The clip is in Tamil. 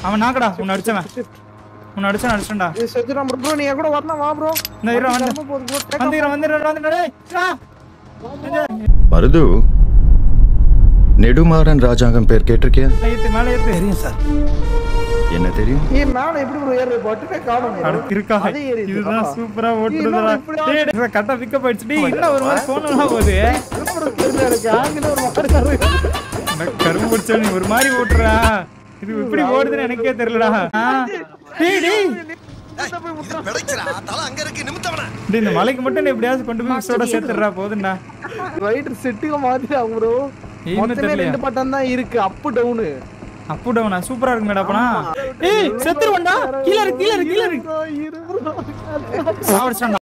அவன் நாக்கடா உன்னை அடிச்சவன் உன்னை அடிச்சவன் அடிச்சண்டா இது செத்துட்டான் ப்ரோ நீ என் கூட வரலாம் வா ப்ரோ இந்த இரு வந்து வந்துடுறேன் வந்துடுறேன் வந்துடுறேன் ஆ! மருது நெடுமாறன் ராஜாங்கம் பேர் கேட்டிருக்கியா மேலே ஏத்து மேலே ஏத்து தெரியும் சார் என்ன தெரியும் ஏய் மேல எப்படி ப்ரோ ஏறு பட்டுனே காணோம் அடுத்து இருக்கா அதே ஏறிடுச்சு. இதுதான் ஆமா. சூப்பரா நீ ஓட்டுறதுடா என்ன இப்படி டேய் டேய், கரெக்டா பிக்கப் ஆயிடுச்சு டேய் என்ன ஒரு மாதிரி போனலாம் போகுது ப்ரோ தெரியல எனக்கு ஆங்கில ஒரு மாதிரி இருக்கு. இந்த கரும்பு பிடிச்சா நீ ஒரு மாதிரி ஓட்டுறா இது இப்படி ஓடுதுன்னு எனக்கே தெரியலடா ஆ. டேய் டேய் டேய் இந்த மலைக்கு மட்டும் நீ எப்படியாவது கொண்டு போய் மிக்ஸோட சேர்த்துடுறா போதும்டா ரைடர் செட்டுக்கு மாத்திட்டா ப்ரோ ஏன்னு மொத்தமே தெரியலையா? ரெண்டு பட்டம் தான் இருக்கு அப் டவுனு அப்பு டவுனா சூப்பரா இருக்கு மேடம் அப்பனா ஏய் செத்துருவண்டா கீழ இருக்கு கீழ இருக்கு கீழ இருக்கு இரு ப்ரோ சாவடிச்சான்டா